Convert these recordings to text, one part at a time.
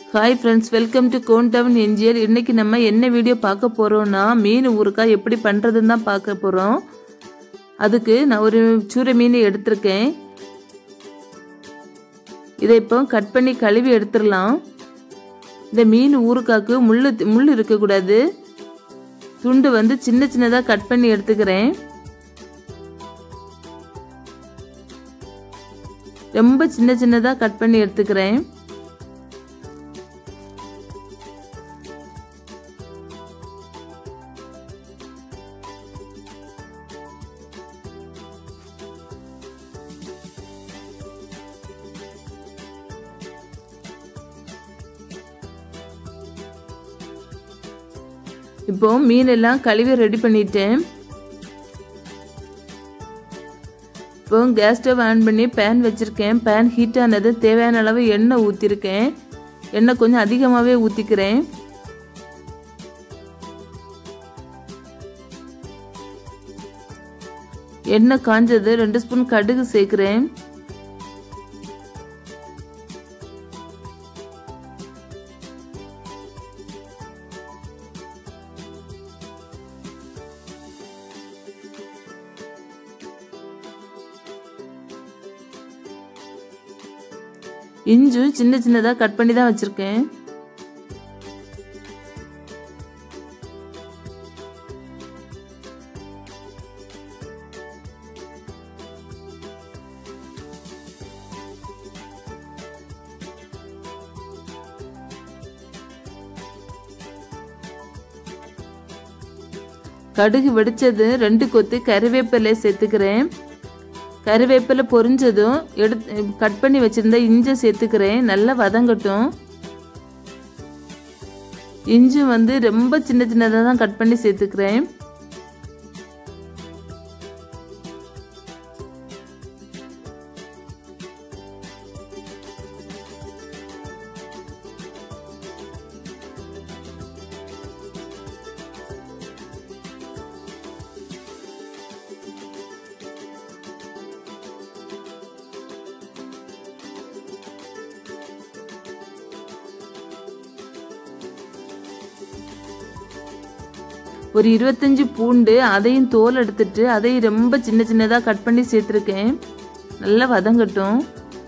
hi friends welcome to கோன் டவுன் NGR இன்னைக்கு நம்ம என்ன வீடியோ பார்க்க போகிறோம்னா மீன் ஊறுக்காய் எப்படி பண்ணுறதுன்னு தான் பார்க்க போகிறோம் அதுக்கு நான் ஒரு சூரை மீன் எடுத்திருக்கேன் இதை இப்போ கட் பண்ணி கழுவி எடுத்துடலாம் இந்த மீன் ஊறுக்காய்க்கு முள் முள் இருக்கக்கூடாது துண்டு வந்து சின்ன சின்னதாக கட் பண்ணி எடுத்துக்கிறேன் ரொம்ப சின்ன சின்னதாக கட் பண்ணி எடுத்துக்கிறேன் இப்போ மீன் எல்லாம் கழுவி ரெடி பண்ணிட்டேன் இப்போ கேஸ் ஸ்டவ் ஆன் பண்ணி பேன் வச்சுருக்கேன் பேன் ஹீட் ஆனது தேவையான அளவு எண்ணெய் ஊற்றிருக்கேன் எண்ணெய் கொஞ்சம் அதிகமாகவே ஊற்றிக்கிறேன் எண்ணெய் காஞ்சது ரெண்டு ஸ்பூன் கடுகு சேர்க்குறேன் இஞ்சும் சின்ன சின்னதாக கட் பண்ணி தான் வச்சுருக்கேன் கடுகு வெடிச்சது ரெண்டு கொத்து கறிவேப்பிலை சேர்த்துக்கிறேன் கறிவேப்பிலை பொரிஞ்சதும் எடுத்து கட் பண்ணி வச்சுருந்த இஞ்சி சேர்த்துக்கிறேன் நல்லா வதங்கட்டும் இஞ்சி வந்து ரொம்ப சின்ன சின்னதாக தான் கட் பண்ணி சேர்த்துக்கிறேன் ஒரு இருபத்தஞ்சி பூண்டு அதையும் தோல் எடுத்துட்டு அதையும் ரொம்ப சின்ன சின்னதாக கட் பண்ணி சேர்த்துருக்கேன் நல்லா வதங்கட்டும்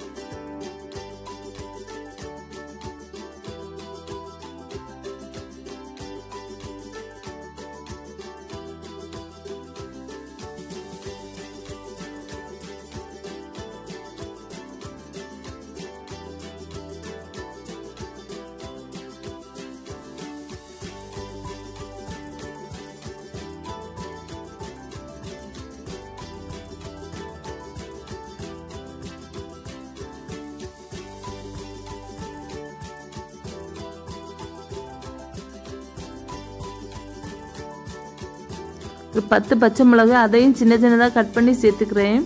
ஒரு பத்து பச்சை மிளகு அதையும் சின்ன சின்னதாக கட் பண்ணி சேர்த்துக்கிறேன்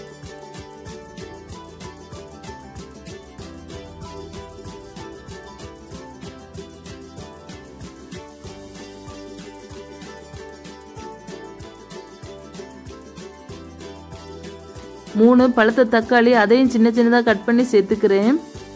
மூணு பழுத்த தக்காளி அதையும் சின்ன சின்னதாக கட் பண்ணி சேர்த்துக்கிறேன்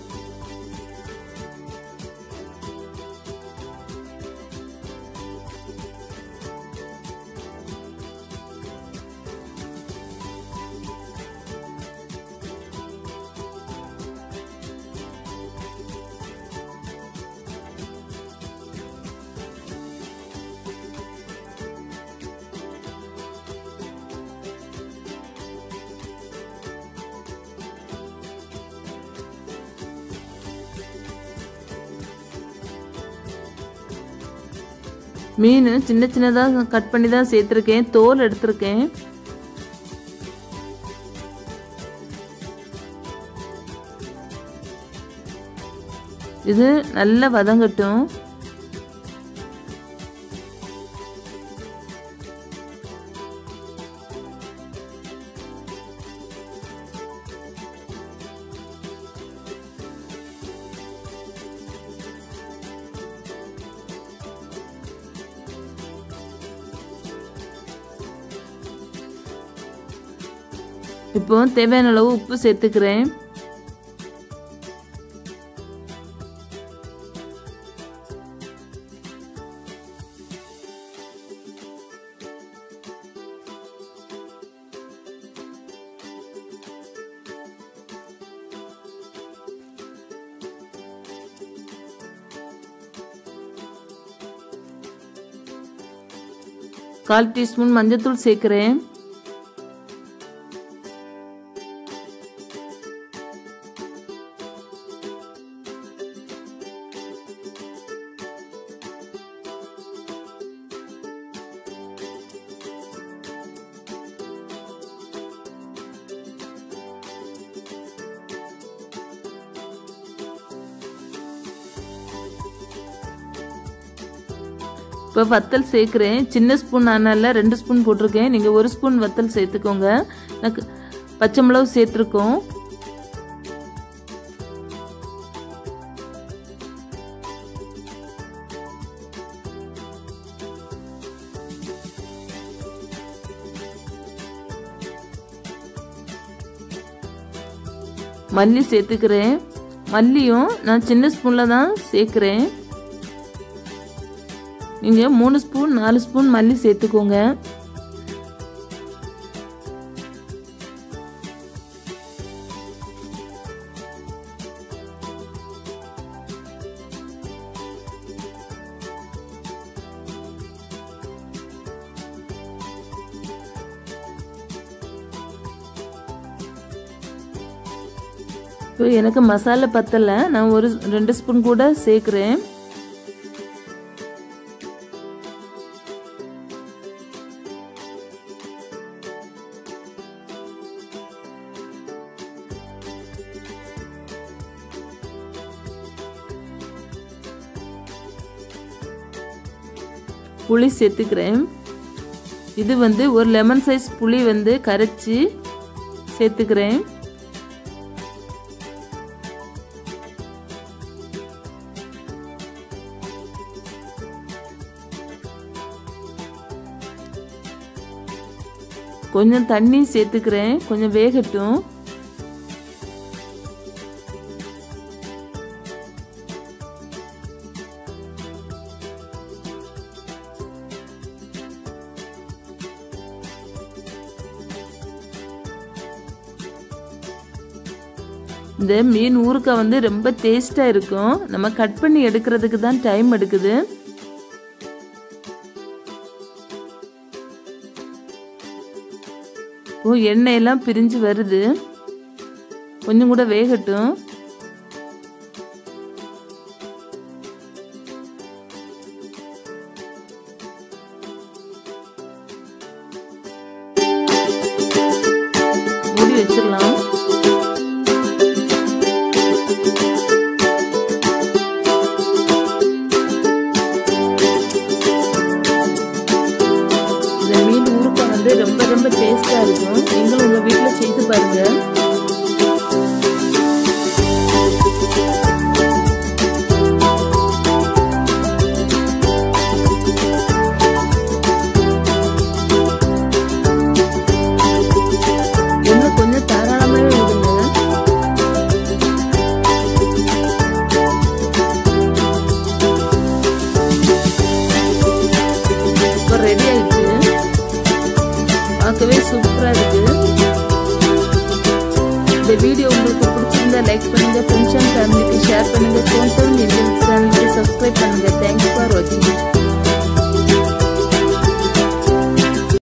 மீன் சின்ன சின்னதாக கட் பண்ணி தான் சேர்த்துருக்கேன் தோல் எடுத்திருக்கேன் இது நல்லா வதங்கட்டும் இப்போ தேவையான அளவு உப்பு சேர்த்துக்கிறேன் கால் டீஸ்பூன் மஞ்சத்தூள் சேர்க்குறேன் இப்போ வத்தல் சேர்க்குறேன் சின்ன ஸ்பூன் ஆனால ரெண்டு ஸ்பூன் போட்டிருக்கேன் நீங்கள் ஒரு ஸ்பூன் வத்தல் சேர்த்துக்கோங்க எனக்கு பச்சை மிளகு சேர்த்துருக்கோம் மல்லி சேர்த்துக்கிறேன் மல்லியும் நான் சின்ன ஸ்பூனில் தான் சேர்க்குறேன் நீங்கள் மூணு ஸ்பூன் நாலு ஸ்பூன் மல்லி சேர்த்துக்கோங்க இப்போ எனக்கு மசாலா பத்தலை நான் ஒரு ரெண்டு ஸ்பூன் கூட சேர்க்குறேன் புளி சேர்த்துக்கிறேன் இது வந்து ஒரு லெமன் சைஸ் புளி வந்து கரைச்சி சேர்த்துக்கிறேன் கொஞ்சம் தண்ணி சேர்த்துக்கிறேன் கொஞ்சம் வேகட்டும் இந்த மீன் ஊறுக்காய் வந்து ரொம்ப டேஸ்ட்டாக இருக்கும் நம்ம கட் பண்ணி எடுக்கிறதுக்கு தான் டைம் எடுக்குது இப்போ எண்ணெயெல்லாம் பிரிஞ்சு வருது கொஞ்சம் கூட வேகட்டும் மூடி வச்சிடலாம் இந்த மீன் ஊறுக்காய் வந்து ரொம்ப ரொம்ப டேஸ்டா இருக்கும் நீங்களும் உங்க வீட்டுல செய்து பாருங்க எண்ணெய் கொஞ்சம் தாராளமாகவே விடுங்க இப்போ ரெடி ஆயிடுச்சு பார்க்கவே சூப்பராக இருக்கு இந்த வீடியோ உங்களுக்கு பிடிச்சிருந்தா லைக் பண்ணுங்க ஃப்ரெண்ட்ஸ் அண்ட் ஃபேமிலிக்கு ஷேர் பண்ணுங்க கோன் டவுன் இந்தியன் சேனலுக்கு சப்ஸ்கிரைப் பண்ணுங்க தேங்க்ஸ் ஃபார் வாட்சிங்